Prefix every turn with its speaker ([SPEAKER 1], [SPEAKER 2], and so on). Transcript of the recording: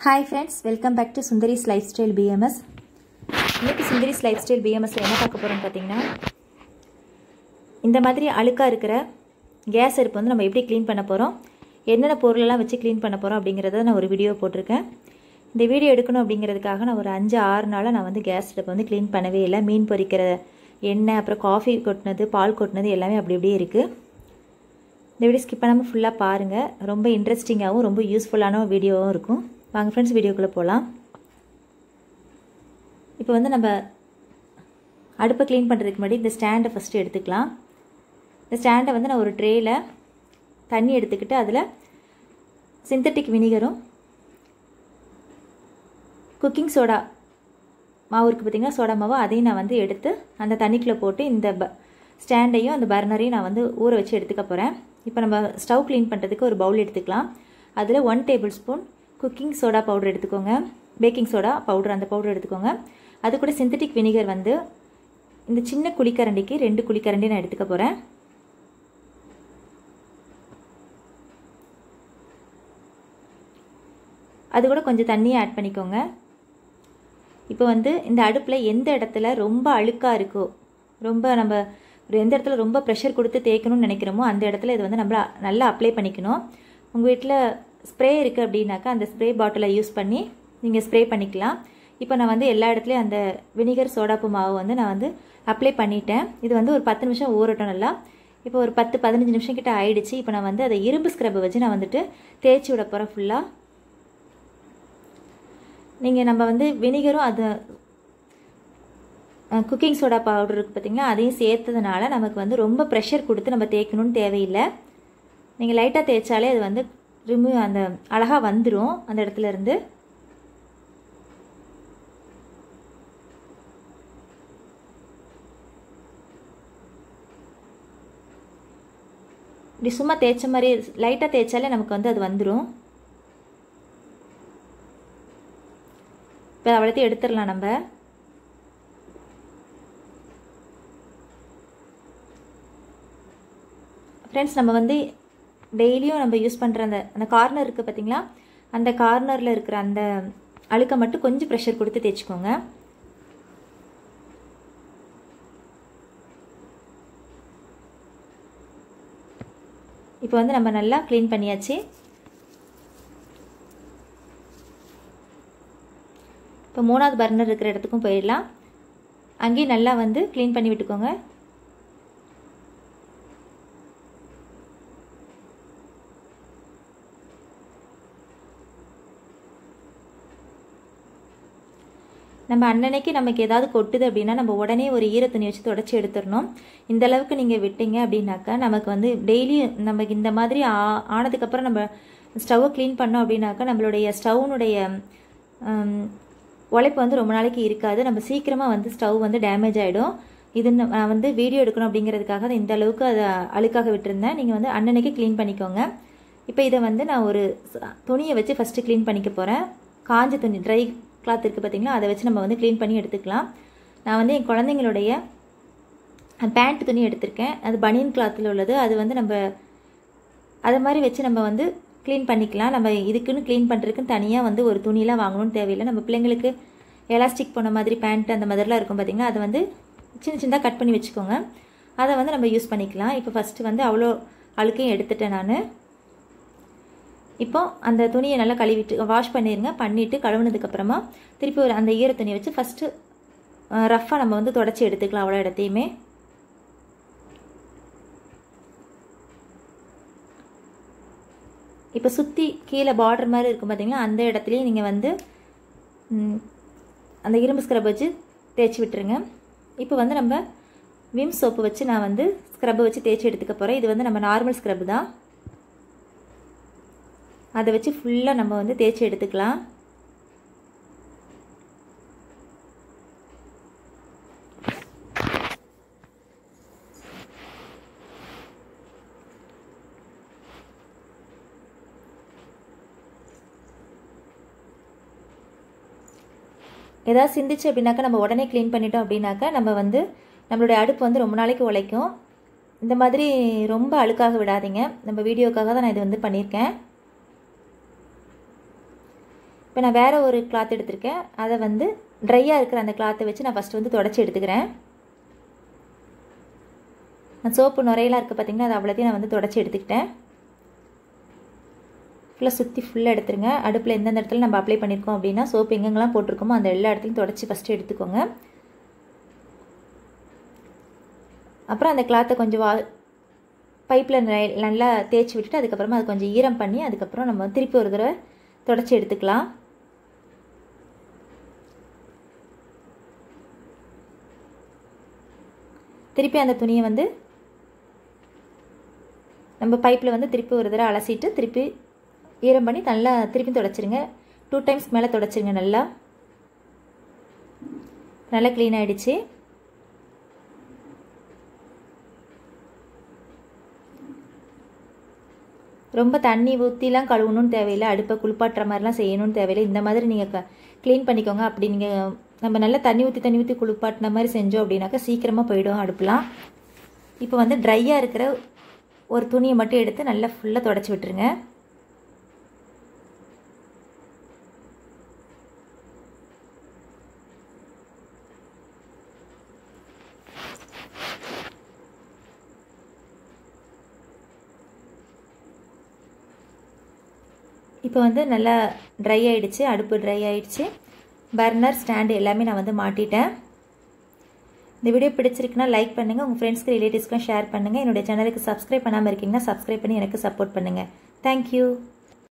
[SPEAKER 1] hi friends welcome back to Sundari's life style பிஎம்எஸ் இன்றைக்கி Sundari's life style பிஎம்எஸ்ல என்ன பார்க்க போகிறோம்னு பார்த்தீங்கன்னா இந்த மாதிரி அழுக்காக இருக்கிற கேஸ் அடுப்பு வந்து நம்ம எப்படி க்ளீன் பண்ண போகிறோம் என்னென்ன பொருளெல்லாம் வச்சு க்ளீன் பண்ண போகிறோம் அப்படிங்கிறத நான் ஒரு வீடியோ போட்டிருக்கேன் இந்த வீடியோ எடுக்கணும் அப்படிங்கிறதுக்காக நான் ஒரு அஞ்சு ஆறு நாளாக நான் வந்து கேஸ் அடுப்பை வந்து க்ளீன் பண்ணவே இல்லை மீன் பொரிக்கிற எண்ணெய் அப்புறம் காஃபி கொட்டினது பால் கொட்டினது எல்லாமே அப்படி அப்படியே இருக்குது இந்த வீடியோ ஸ்கிப் பண்ணாமல் ஃபுல்லாக பாருங்கள் ரொம்ப இன்ட்ரெஸ்டிங்காகவும் ரொம்ப யூஸ்ஃபுல்லான வீடியோவும் இருக்கும் வாங்க ஃப்ரெண்ட்ஸ் வீடியோக்குள்ளே போகலாம் இப்போ வந்து நம்ம அடுப்பை க்ளீன் பண்ணுறதுக்கு முன்னாடி இந்த ஸ்டாண்டை ஃபஸ்ட்டு எடுத்துக்கலாம் இந்த ஸ்டாண்டை வந்து நான் ஒரு ட்ரேயில் தண்ணி எடுத்துக்கிட்டு அதில் சிந்தட்டிக் வினிகரும் குக்கிங் சோடா மாவு இருக்குது பார்த்திங்கன்னா சோடா மாவு அதையும் நான் வந்து எடுத்து அந்த தண்ணிக்குள்ளே போட்டு இந்த ப ஸ்டாண்டையும் அந்த பர்னரையும் நான் வந்து ஊற வச்சு எடுத்துக்க போகிறேன் இப்போ நம்ம ஸ்டவ் க்ளீன் பண்ணுறதுக்கு ஒரு பவுல் எடுத்துக்கலாம் அதில் one table spoon cooking soda powder எடுத்துக்கோங்க பேக்கிங் சோடா பவுடர் அந்த பவுடர் எடுத்துக்கோங்க அது கூட சிந்தட்டிக் வினிகர் வந்து இந்த சின்ன குழிக்கரண்டிக்கு ரெண்டு குழிக்கரண்டி நான் எடுத்துக்க போகிறேன் அது கூட கொஞ்சம் தண்ணியை ஆட் பண்ணிக்கோங்க இப்போ வந்து இந்த அடுப்பில் எந்த இடத்துல ரொம்ப அழுக்காக இருக்கோ ரொம்ப நம்ம எந்த இடத்துல ரொம்ப ப்ரெஷர் கொடுத்து தேய்க்கணும்னு நினைக்கிறோமோ அந்த இடத்துல இது வந்து நம்ம நல்லா அப்ளை பண்ணிக்கணும் உங்கள் வீட்டில் ஸ்ப்ரே இருக்குது அப்படின்னாக்கா அந்த ஸ்ப்ரே பாட்டிலை யூஸ் பண்ணி நீங்கள் ஸ்ப்ரே பண்ணிக்கலாம் இப்போ நான் வந்து எல்லா இடத்துலையும் அந்த வினிகர் சோடாப்பு மாவு வந்து நான் வந்து அப்ளை பண்ணிட்டேன் இது வந்து ஒரு பத்து நிமிஷம் ஊறட்டும் நல்லா இப்போ ஒரு பத்து பதினஞ்சு நிமிஷம் கிட்ட ஆயிடுச்சு இப்போ நான் வந்து அதை இரும்பு ஸ்க்ரப்பை வச்சு நான் வந்துட்டு தேய்ச்சி விட போகிறேன் ஃபுல்லாக நீங்கள் நம்ம வந்து வினிகரும் அது குக்கிங் சோடா பவுடர் இருக்குது பார்த்தீங்களா அதையும் சேர்த்ததுனால நமக்கு வந்து ரொம்ப ப்ரெஷர் கொடுத்து நம்ம தேய்க்கணும்னு தேவையில்லை நீங்கள் லைட்டாக தேய்ச்சாலே அது வந்து ரிமூவ் அந்த அழகாக வந்துடும் அந்த இடத்துல இருந்து இப்படி சும்மா தேய்ச்ச மாதிரி லைட்டாக தேய்ச்சாலே நமக்கு வந்து அது வந்துடும் இப்போ அவ்வளோத்தையும் எடுத்துடலாம் நம்ம ஃப்ரெண்ட்ஸ் நம்ம வந்து டெய்லியும் நம்ம யூஸ் பண்ணுற அந்த அந்த கார்னர் இருக்குது பார்த்தீங்களா அந்த கார்னரில் இருக்கிற அந்த அழுக்கை மட்டும் கொஞ்சம் ப்ரெஷர் கொடுத்து தேய்ச்சிக்கோங்க இப்போ வந்து நம்ம நல்லா க்ளீன் பண்ணியாச்சு இப்போ மூணாவது பர்னர் இருக்கிற இடத்துக்கும் போயிடலாம் அங்கேயும் நல்லா வந்து க்ளீன் பண்ணி விட்டுக்கோங்க நம்ம அன்னன்னைக்கு நமக்கு ஏதாவது கொட்டுது அப்படின்னா நம்ம உடனே ஒரு ஈர துணி வச்சு தொடச்சி எடுத்துடணும் இந்த அளவுக்கு நீங்கள் விட்டீங்க அப்படின்னாக்கா நமக்கு வந்து டெய்லி நமக்கு இந்த மாதிரி ஆ ஆனதுக்கப்புறம் நம்ம ஸ்டவ்வை க்ளீன் பண்ணோம் அப்படின்னாக்கா நம்மளுடைய ஸ்டவ்னுடைய உழைப்பு வந்து ரொம்ப நாளைக்கு இருக்காது நம்ம சீக்கிரமாக வந்து ஸ்டவ் வந்து டேமேஜ் ஆகிடும் இது நான் வந்து வீடியோ எடுக்கணும் அப்படிங்கிறதுக்காக தான் இந்த அளவுக்கு அதை அழுக்காக விட்டுருந்தேன் நீங்கள் வந்து அன்னன்னைக்கு க்ளீன் பண்ணிக்கோங்க இப்போ இதை வந்து நான் ஒரு துணியை வச்சு ஃபஸ்ட்டு க்ளீன் பண்ணிக்க போகிறேன் காஞ்ச துணி ட்ரை கிளாத் இருக்குது பார்த்தீங்களா அதை வச்சு நம்ம வந்து க்ளீன் பண்ணி எடுத்துக்கலாம் நான் வந்து என் குழந்தைங்களுடைய பேண்ட் துணி எடுத்திருக்கேன் அது பனியன் கிளாத்தில் உள்ளது அது வந்து நம்ம அதை மாதிரி வச்சு நம்ம வந்து க்ளீன் பண்ணிக்கலாம் நம்ம இதுக்குன்னு க்ளீன் பண்ணுறதுக்குன்னு தனியாக வந்து ஒரு துணியெலாம் வாங்கணும்னு தேவையில்லை நம்ம பிள்ளைங்களுக்கு எலாஸ்டிக் போன மாதிரி பேண்ட் அந்த மாதிரிலாம் இருக்கும் பார்த்திங்கன்னா அதை வந்து சின்ன சின்னதாக கட் பண்ணி வச்சுக்கோங்க அதை வந்து நம்ம யூஸ் பண்ணிக்கலாம் இப்போ ஃபஸ்ட்டு வந்து அவ்வளோ அழுக்கையும் எடுத்துட்டேன் நான் இப்போ அந்த துணியை நல்லா கழுவிட்டு வாஷ் பண்ணிடுங்க பண்ணிவிட்டு கழுவுனதுக்கப்புறமா திருப்பி ஒரு அந்த ஈர துணியை வச்சு ஃபஸ்ட்டு ரஃப்பாக நம்ம வந்து தொடச்சி எடுத்துக்கலாம் அவ்வளோ இடத்தையுமே இப்போ சுற்றி கீழே பார்டர் மாதிரி இருக்கும் பார்த்தீங்களா அந்த இடத்துலையும் நீங்கள் வந்து அந்த இரும்பு ஸ்க்ரப் வச்சு தேய்ச்சி விட்டுருங்க இப்போ வந்து நம்ம விம் சோப்பு வச்சு நான் வந்து ஸ்க்ரப்பை வச்சு தேய்ச்சி எடுத்துக்க போகிறேன் இது வந்து நம்ம நார்மல் ஸ்க்ரப் தான் அதை வச்சு ஃபுல்லாக நம்ம வந்து தேய்ச்சி எடுத்துக்கலாம் ஏதாவது சிந்திச்சு அப்படின்னாக்கா நம்ம உடனே க்ளீன் பண்ணிட்டோம் அப்படின்னாக்கா நம்ம வந்து நம்மளுடைய அடுப்பு வந்து ரொம்ப நாளைக்கு உழைக்கும் இந்த மாதிரி ரொம்ப அழுக்காக விடாதீங்க நம்ம வீடியோக்காக தான் நான் இது வந்து பண்ணியிருக்கேன் இப்போ நான் வேறு ஒரு கிளாத் எடுத்திருக்கேன் அதை வந்து ட்ரையாக இருக்கிற அந்த கிளாத்தை வச்சு நான் ஃபஸ்ட்டு வந்து தொடச்சி எடுத்துக்கிறேன் நான் சோப்பு நுரையெல்லாம் இருக்குது பார்த்தீங்கன்னா அது அவ்வளோத்தையும் நான் வந்து தொடச்சி எடுத்துக்கிட்டேன் ஃபுல்லாக சுற்றி ஃபுல்லாக எடுத்துருங்க அடுப்பில் எந்தெந்த இடத்துல நம்ம அப்ளை பண்ணியிருக்கோம் அப்படின்னா சோப்பு எங்கெங்கெல்லாம் போட்டிருக்கோமோ அந்த எல்லா இடத்துலையும் தொடச்சி ஃபஸ்ட்டு எடுத்துக்கோங்க அப்புறம் அந்த கிளாத்தை கொஞ்சம் வா பைப்பில் நல்லா தேய்ச்சி விட்டுட்டு அதுக்கப்புறமா அது கொஞ்சம் ஈரம் பண்ணி அதுக்கப்புறம் நம்ம திருப்பி ஒரு தடவை தொடச்சி எடுத்துக்கலாம் திருப்பி அந்த துணியை வந்து நம்ம பைப்பில் வந்து திருப்பி ஒரு தடவை அலசிட்டு திருப்பி ஈரம் பண்ணி நல்லா திருப்பி தொடச்சிருங்க டூ டைம்ஸ் மேலே தொடச்சிருங்க நல்லா நல்லா க்ளீன் ஆகிடுச்சு ரொம்ப தண்ணி ஊற்றிலாம் கழுவணும்னு தேவையில்லை அடுப்பை குளிப்பாட்டுற மாதிரிலாம் செய்யணும்னு தேவையில்லை இந்த மாதிரி நீங்கள் க க்ளீன் பண்ணிக்கோங்க அப்படி நீங்கள் நம்ம நல்லா தண்ணி ஊற்றி தண்ணி ஊற்றி குளிப்பாட்டின மாதிரி செஞ்சோம் அப்படின்னாக்கா சீக்கிரமாக போயிடும் அடுப்புலாம் இப்போ வந்து ட்ரையாக இருக்கிற ஒரு துணியை மட்டும் எடுத்து நல்லா ஃபுல்லாக தொடச்சி விட்டுருங்க இப்போ வந்து நல்லா ட்ரை ஆகிடுச்சு அடுப்பு ட்ரை ஆகிடுச்சு பர்னர் ஸ்டாண்டு எல்லாமே நான் வந்து மாட்டிட்டேன் இந்த வீடியோ பிடிச்சிருக்குன்னா லைக் பண்ணுங்கள் உங்கள் ஃப்ரெண்ட்ஸ்க்கு ரிலேட்டிவ்ஸ்க்கும் ஷேர் பண்ணுங்கள் என்னுடைய சேனலுக்கு சப்ஸ்கிரைப் பண்ணாமல் இருக்கீங்கன்னா சப்ஸ்கிரைப் பண்ணி எனக்கு சப்போர்ட் பண்ணுங்கள் தேங்க்யூ